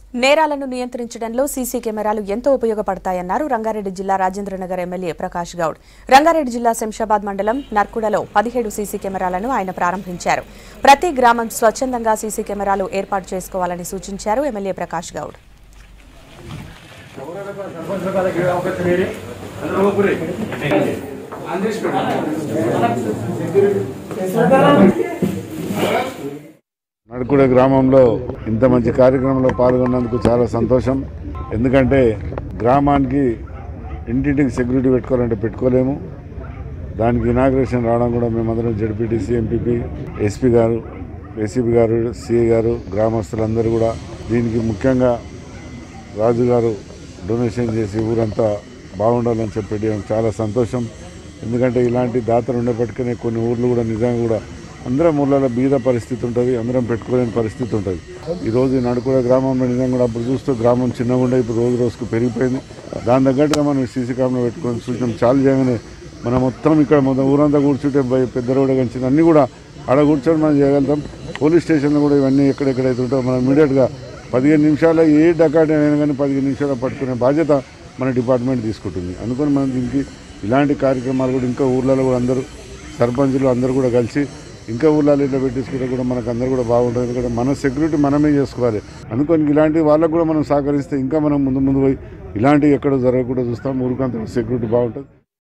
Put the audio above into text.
నేరాలను నియంత్రించడంలో సీసీ కెమెరాలు ఎంతో ఉపయోగపడతాయన్నారు రంగారెడ్డి జిల్లా రాజేంద్రనగర్ ఎమ్మెల్యే ప్రకాష్ గౌడ్ రంగారెడ్డి జిల్లా శంషాబాద్ మండలం నర్కుడలో పదిహేడు సీసీ కెమెరాలను ఆయన ప్రారంభించారు ప్రతి గ్రామం స్వచ్ఛందంగా సీసీ కెమెరాలు ఏర్పాటు చేసుకోవాలని సూచించారు ఎమ్మెల్యే ప్రకాష్ గౌడ్ నడుకుడ గ్రామంలో ఇంత మంచి కార్యక్రమంలో పాల్గొన్నందుకు చాలా సంతోషం ఎందుకంటే గ్రామానికి ఇంటింటికి సెక్యూరిటీ పెట్టుకోవాలంటే పెట్టుకోలేము దానికి ఇనాగ్రేషన్ రావడం కూడా మేమందరం జడ్పీటీసీ ఎంపీపీ ఎస్పీ గారు ఏసీపీ గారు సిఐ గారు గ్రామస్తులందరూ కూడా దీనికి ముఖ్యంగా రాజు గారు డొనేషన్ చేసి ఊరంతా బాగుండాలని చెప్పి చాలా సంతోషం ఎందుకంటే ఇలాంటి దాతలు ఉండేప్పటికనే కొన్ని ఊర్లు కూడా నిజంగా కూడా అందరం ఊర్లలో బీద పరిస్థితి ఉంటుంది అందరం పెట్టుకోలేని పరిస్థితి ఉంటుంది ఈరోజు ఈ నడుకుడ గ్రామంలో నిజంగా కూడా అప్పుడు చూస్తూ గ్రామం చిన్నగా ఉండే ఇప్పుడు రోజు రోజుకు పెరిగిపోయింది దాని తగ్గట్టుగా మనం సీసీ కెమెరా పెట్టుకొని సూచన చాలు చేయగానే మనం మొత్తం ఇక్కడ మొత్తం ఊరంతా కూర్చుంటే బయ- పెద్ద రోడ్డు కంచింది అన్నీ కూడా ఆడ కూర్చొని మనం చేయగలుగుతాం పోలీస్ స్టేషన్లో కూడా ఇవన్నీ ఎక్కడెక్కడైతే ఉంటాయో మనం ఇమీడియట్గా పదిహేను నిమిషాలు ఏ డకాట్ అయినా కానీ పదిహేను నిమిషాలు పట్టుకునే బాధ్యత మన డిపార్ట్మెంట్ తీసుకుంటుంది అందుకని మనం దీనికి ఇలాంటి కార్యక్రమాలు కూడా ఇంకా ఊర్లలో కూడా అందరూ సర్పంచులు అందరూ కూడా కలిసి ఇంకా ఊళ్ళలో ఇట్లా పెట్టించుకుంటే కూడా మనకు అందరూ కూడా బాగుంటుంది ఎందుకంటే మన సెక్యూరిటీ మనమే చేసుకోవాలి అందుకని ఇలాంటి వాళ్ళకు కూడా మనం సహకరిస్తే ఇంకా మనం ముందు ముందు పోయి ఇలాంటివి ఎక్కడ జరగకుండా చూస్తాం ఊరికంతా సెక్యూరిటీ బాగుంటుంది